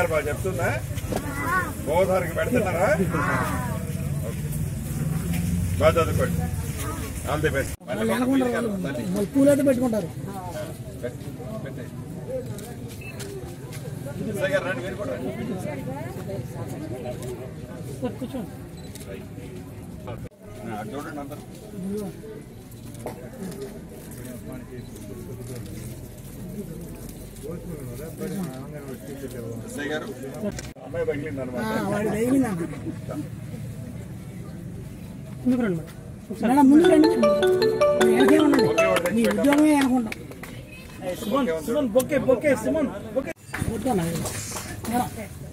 అమ్మగారు బాగా చెప్తుందా గోదావరికి పెడుతున్నారా ఓకే. బాగా చదువుకోండి ఆల్ ది బెస్ట్ వాళ్ళు వెనకుంటారు వాళ్ళు వాళ్ళు పూలు అయితే పెట్టుకుంటారు రండి మీరు కూడా రండి. కూర్చోండి ఆ, అటు చూడండి అందరు ఎస్ఐ గారు అమ్మాయి తగిలింది అనమాట వాడి తగిలిందంట ముందుకు రండి మేడం మేడం ముందు రండి వెనకే ఉండండి మీ ఉద్యోగమే అనుకుంటాం కొట్టాను. మేడం.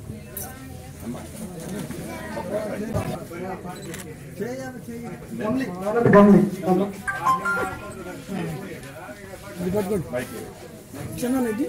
ఇది పట్టుకోండి బైక్ చిన్న ఇది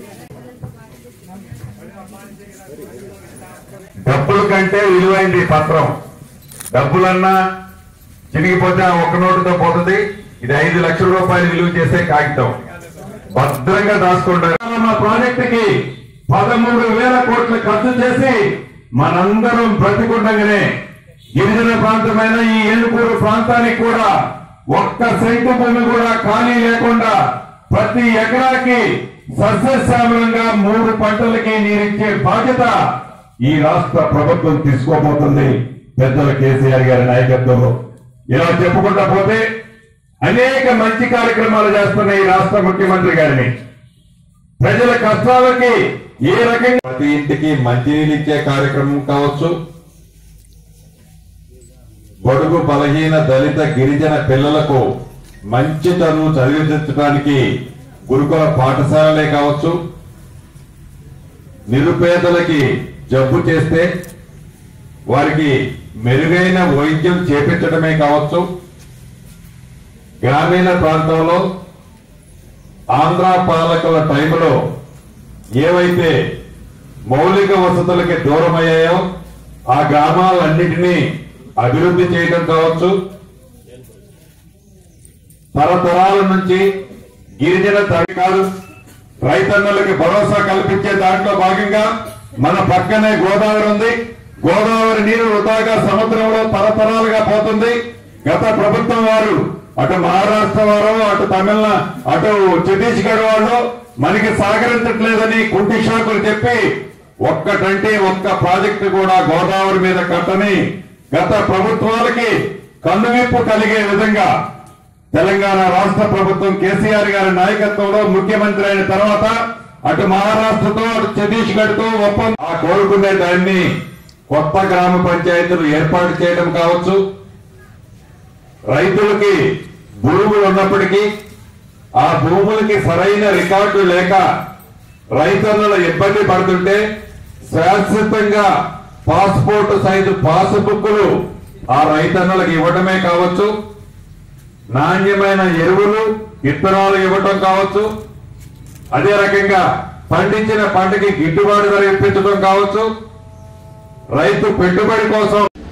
డబ్బుల కంటే విలువైంది ఈ పత్రం డబ్బులన్నా చినిగిపోతే ఆ ఒక్క నోటుతో పోతుంది ఇది ఐదు లక్షల రూపాయలు విలువ చేసే కాగితం భద్రంగా దాచుకుంటారు మా ప్రాజెక్టుకి పదమూడు వేల కోట్లు ఖర్చు చేసి మనందరం బ్రతికుండగానే గిరిజన ప్రాంతమైన ఈ ఏనుకూరు ప్రాంతానికి కూడా ఒక్క సెంటు భూమి కూడా ఖాళీ లేకుండా ప్రతి ఎకరాకి సస్యశ్యామలంగా మూడు పంటలకి నీరిచ్చే బాధ్యత ఈ రాష్ట్ర ప్రభుత్వం తీసుకోబోతుంది పెద్దల కేసీఆర్ గారి నాయకత్వంలో ఇలా చెప్పుకుంటా పోతే అనేక మంచి కార్యక్రమాలు చేస్తున్న ఈ రాష్ట్ర ముఖ్యమంత్రి గారిని ప్రజల కష్టాలకి ఏ రకంగా ప్రతి ఇంటికి మంచినీళ్ళు ఇచ్చే కార్యక్రమం కావచ్చు బడుగు బలహీన దళిత గిరిజన పిల్లలకు మంచి చదువు చదివించడానికి గురుకుల పాఠశాలలే కావచ్చు నిరుపేదలకి జబ్బు చేస్తే వారికి మెరుగైన వైద్యం చేపించడమే కావచ్చు గ్రామీణ ప్రాంతంలో ఆంధ్ర పాలకుల టైంలో ఏవైతే మౌలిక వసతులకి దూరమయ్యాయో ఆ గ్రామాలన్నిటినీ అభివృద్ధి చేయడం కావచ్చు తరతరాల నుంచి గిరిజన తడి కాదు రైతన్నలకి భరోసా కల్పించే దాంట్లో భాగంగా మన పక్కనే గోదావరి ఉంది గోదావరి నీరు వృధాగా సముద్రంలో తరతరాలుగా పోతుంది గత ప్రభుత్వం వారు అటు మహారాష్ట్ర వారు అటు తమిళ అటు ఛత్తీస్గఢ్ వాళ్ళు మనకి సహకరించట్లేదని కుంటి షాకులు చెప్పి ఒక్కటంటే ఒక్క ప్రాజెక్టు కూడా గోదావరి మీద కట్టని గత ప్రభుత్వాలకి కన్నువిప్పు కలిగే విధంగా తెలంగాణ రాష్ట్ర ప్రభుత్వం కేసీఆర్ గారి నాయకత్వంలో ముఖ్యమంత్రి అయిన తర్వాత అటు మహారాష్ట్రతో అటు ఛత్తీస్గఢ్ తో ఒప్పందం ఆ కోరుకునే దాన్ని కొత్త గ్రామ పంచాయతీలు ఏర్పాటు చేయడం కావచ్చు రైతులకి భూములు ఉన్నప్పటికీ ఆ భూములకి సరైన రికార్డు లేక రైతన్నులు ఇబ్బంది పడుతుంటే శాశ్వతంగా పాస్పోర్ట్ సైజు పాస్ బుక్లు ఆ రైతన్నులకు ఇవ్వడమే కావచ్చు నాణ్యమైన ఎరువులు విత్తనాలు ఇవ్వటం కావచ్చు అదే రకంగా పండించిన పంటకి గిట్టుబాటు ధర ఇప్పించడం కావచ్చు రైతు పెట్టుబడి కోసం